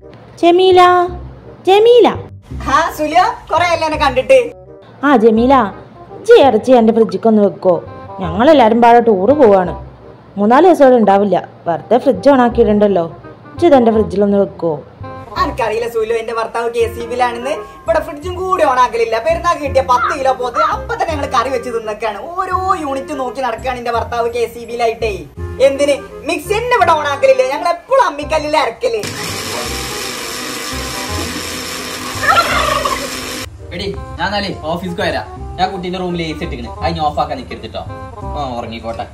ജമീല ജമീല ആ സുലിയ കൊറേ അല്ലേ എന്നെ കണ്ടിട്ട് ആ ജമീല ഇജ്ജി ഇറച്ചി എൻ്റെ ഫ്രിഡ്ജിക്കൊന്ന് വെക്കോ ഞങ്ങളെല്ലാവരും പാടെ ടൂറ് പോവാണ് മൂന്നാല് ദിവസം ഇവിടെ ഉണ്ടാവില്ല വെറുതെ ഫ്രിഡ്ജ് ഓണാക്കിയിട്ടുണ്ടല്ലോ ഇജ്ജി ഇതെൻ്റെ ഫ്രിഡ്ജിലൊന്ന് വെക്കോ എനിക്കറിയില്ല സുലു എന്റെ ഭർത്താവ് കെ സി ബിയിലാണെന്ന് ഇവിടെ ഫ്രിഡ്ജും കൂടി ഓണാക്കലില്ല പെരുന്നാൾ കിട്ടിയ പത്ത് കിലോ പോത്ത് അപ്പൊ തന്നെ ഞങ്ങൾ കറി വെച്ച് തിന്നൊക്കെയാണ് ഓരോ യൂണിറ്റ് നോക്കി നടക്കുകയാണ് എന്റെ ഭർത്താവ് കെ സി ബിയിലായിട്ടേ എന്തിന് മിക്സി തന്നെ ഇവിടെ ഓണാക്കലില്ല ഞങ്ങൾ എപ്പോഴും അമ്മിക്കല്ലിൽ അരക്കല് എടി ഞാൻ നാലേ ഓഫീസ്ക്ക് വരാം ഞാൻ കുട്ടീന്റെ റൂമിൽ എ സി ഇട്ടിക്കണ് അതിന് ഓഫ് ആക്കാൻ നിൽക്കരുതിട്ടോ ആ ഉറങ്ങിക്കോട്ടെ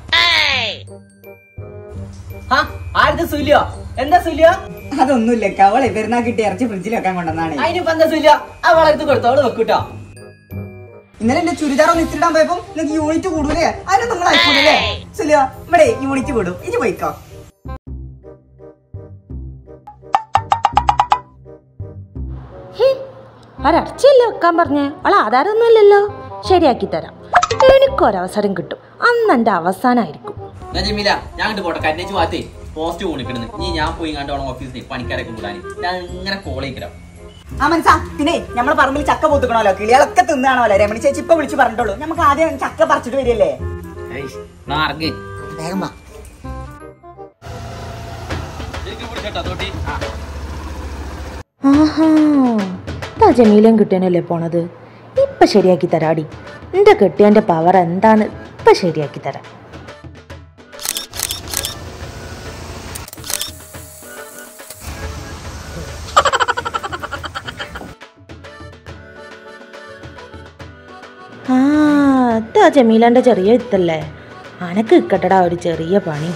ആ ആരുടെ സുല്യോ എന്താ സുല്യോ അതൊന്നുമില്ല അവളെ പെരുന്നാൾ കിട്ടിയ ഇറച്ചി ഫ്രിഡ്ജിൽ വെക്കാൻ കൊണ്ടുവന്നാണ് അതിനിപ്പോ എന്താ സുല്യോ ആ വളർത്ത് കൊടുത്തോ അവള് വെക്കൂട്ടോ ഇന്നലെ എന്റെ ചുരിദാർ ഒന്ന് ഇത്തിരിടാൻ പോയപ്പോ നിങ്ങൾക്ക് യൂണിറ്റ് കൂടൂലേ അതിന് നിങ്ങൾ അയക്കൂലേ സുലിയ ഇവിടെ യൂണിറ്റ് കൂടും ഇനി പോയിക്കോ ഒരടച്ചല്ലേ വെക്കാൻ പറഞ്ഞേ അവൾ ആധാരമൊന്നുമില്ലല്ലോ ശരിയാക്കി തരാം എനിക്കൊരവസരം കിട്ടും അന്ന് എൻ്റെ അവസാനമായിരിക്കും ഞാൻ ജമീല ഞാൻ കണ്ടു പോട്ടെ കന്നേച്ച് ഭാഗത്തേ പോസ്റ്റ് പോണിക്കിടുന്നു ഇനി ഞാൻ പോയി കണ്ടോണം ഓഫീസിൽ പണിക്കാരൊക്കെ കൂടാൻ ഞാൻ ഇങ്ങനെ കോൾ ചെയ്യിക്കണം ആ മനസ്സാ പിന്നെ നമ്മളെ പറമ്പിൽ ചക്ക പൊത്തുക്കണല്ലോ കിളികളൊക്കെ തിന്നാണല്ലോ രമണി ചേച്ചി ഇപ്പൊ വിളിച്ച് പറഞ്ഞിട്ടുള്ളൂ നമുക്ക് ആദ്യം ചക്ക പറിച്ചിട്ട് വരില്ലേ ഇറങ്ങി വേഗം വാ പിടിച്ചോട്ടോ തോട്ടി ആ ആഹാ ഇതാ ജമീലയും കിട്ടിയനല്ലേ പോണത് ഇപ്പൊ ശരിയാക്കി തരാടി എൻ്റെ കെട്ടിയൻ്റെ പവർ എന്താണ് ഇപ്പൊ ശരിയാക്കി തരാം ആ ഇതാ ജമീലൻ്റെ ചെറിയ വിത്തല്ലേ അനക്ക് ഇക്കട്ടടാ ഒരു ചെറിയ പണി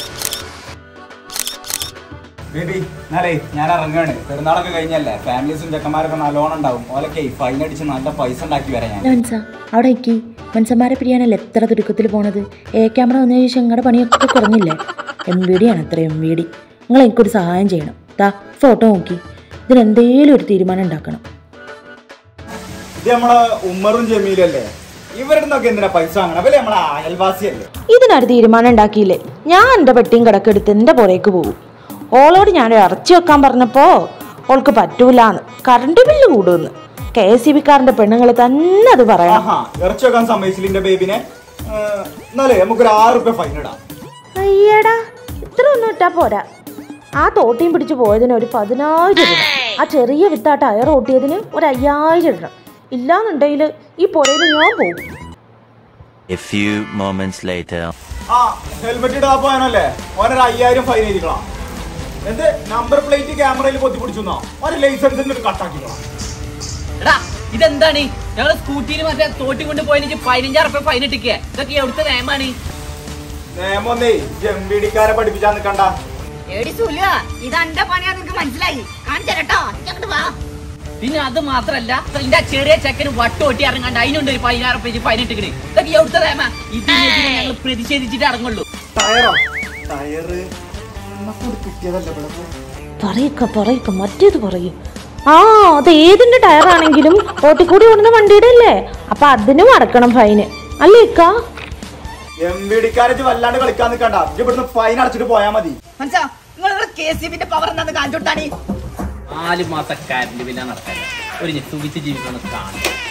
ബേബി എന്നാലേ ഞാൻ ഇറങ്ങാണ് പെരുന്നാളൊക്കെ കഴിഞ്ഞല്ലേ ഫാമിലീസും ചെക്കന്മാരൊക്കെ നല്ലോണം ഉണ്ടാവും ഓലൊക്കെ ഫൈൻ അടിച്ച് നല്ല പൈസ ഉണ്ടാക്കി വരാം ഞാൻ മനസ്സ അവിടെ എക്കി മനുഷ്യന്മാരെ പിരിയാനല്ലേ എത്ര തുരുക്കത്തിൽ പോണത് എ ക്യാമറ വന്നതിന് ശേഷം നിങ്ങളുടെ പണിയൊക്കെ കുറഞ്ഞില്ലേ എം വി ഡി ആണ് അത്ര എം വി ഡി നിങ്ങൾ എനിക്കൊരു സഹായം ചെയ്യണം ദാ ഫോട്ടോ നോക്കി ഇതിനെന്തേലും ഒരു തീരുമാനം ഉണ്ടാക്കണം ഇത് നമ്മളെ ഉമ്മറും ജമീലല്ലേ ഇവരുടെ നിന്നൊക്കെ എന്തിനാ പൈസ വാങ്ങണം അവര് നമ്മളെ അയൽവാസിയല്ലേ ഇതിനൊരു തീരുമാനം ഉണ്ടാക്കിയില്ലേ ഞാൻ എൻ്റെ പെട്ടിയും കിടക്കെടുത്ത് എൻ്റെ പുറേക്ക് പോകും ഓളോട് ഞാൻ ഇറച്ചി വെക്കാൻ പറഞ്ഞപ്പോൾ ഓൾക്ക് പറ്റൂലാന്ന് കറണ്ട് ബില്ല് കൂടുമെന്ന് കെ എസ് സി ബിക്കാരൻ്റെ പെണ്ണുങ്ങൾ തന്നെ അത് പറയണം ആഹാ ഇറച്ചി വെക്കാൻ സമ്മതിച്ചില്ല എന്റെ ബേബിനെ ഏഹ്, എന്നാലേ നമുക്കൊരു ആറ് റുപ്യ ഫൈൻ ഇടാം അയ്യടാ ഇത്ര ഒന്നും ഇട്ടാ പോരാ ആ തോട്ടിയും പിടിച്ച് പോയതിന് ഒരു പതിനായിരം ഇടണം ആ ചെറിയ വിത്താ ടയർ ഓട്ടിയതിന് ഒരു അയ്യായിരം ഇടണം ഇല്ലാന്നുണ്ടെങ്കിൽ ഈ പുഴയിൽ ഞാൻ പോകും A few moments later. ആ ഹെൽമെറ്റ് ഇടാ പോയാനല്ലേ ഓനൊരു അയ്യായിരം ഫൈൻ എഴുതിക്കളാം എന്ത് നമ്പർ പ്ലേറ്റ് ക്യാമറയിൽ പൊത്തി പിടിച്ചു ഒരു ലൈസൻസിന്റെ ഒരു കട്ടാക്കിക്കളാം എടാ ഇതെന്താണ് ഞങ്ങള് സ്കൂട്ടിയിൽ മറ്റേ തോട്ടി കൊണ്ട് പോയതിന് പതിനഞ്ചാറ് റുപ്യ ഫൈൻ ഇട്ടിക്കേ ഇതൊക്കെ എവിടുത്തെ നിയമമാണ് നിയമൊന്നേ ജംബിഡിക്കാരെ പഠിപ്പിച്ചാ നിക്കണ്ട എടി സുലിയ ഇത് എന്റെ പണിയാ നിനക്ക് മനസ്സിലായി കാണിച്ചു കേട്ടോ ഇങ്ങോട്ട് വാ പിന്നെ അത് മാത്രല്ല ഇതിന്റെ ആ ചെറിയ ചെക്കന് വട്ടോട്ടി ഇറങ്ങാണ്ട് അതിനുണ്ട് ഒരു പതിനാറ് റുപ്യ ഫൈൻ ഇട്ടിക്കണേ ഇതൊക്കെ എവിടുത്തെ നിയമ ഇതിനെതിരെ ഞങ്ങൾ പ്രതിഷേധിച്ചിട്ട് ഇറങ്ങുള്ളൂ ടയറോ ടയറ് കിട്ടിയതല്ലേ ഇവിടെ പറയൊക്കെ പറയൊക്കെ മറ്റേത് പറയും ആ അത് ഏതിന്റെ ടയറാണെങ്കിലും ഓട്ടിക്കൂടി ഓടുന്ന വണ്ടിയുടെ അല്ലേ അപ്പൊ അതിനും അടക്കണം ഫൈന് അല്ലേ ഇക്ക എം ബി ഡിക്കാരെ വല്ലാണ്ട് കളിക്കാൻ നിൽക്കണ്ട ഇജ്ജ് ഇവിടുന്ന് ഫൈൻ അടച്ചിട്ട് പോയാ മതി മനസ്സാ നിങ്ങൾ കെ സി ബിന്റെ പവർ എന്താന്ന് കാണിച്ചു കൊടുത്താണി നാല് മാസം കറണ്ട് ബില്ലാണ് നടക്കാറ് ഒരു സുഖിച്ച് ജീവിക്കണം കാണും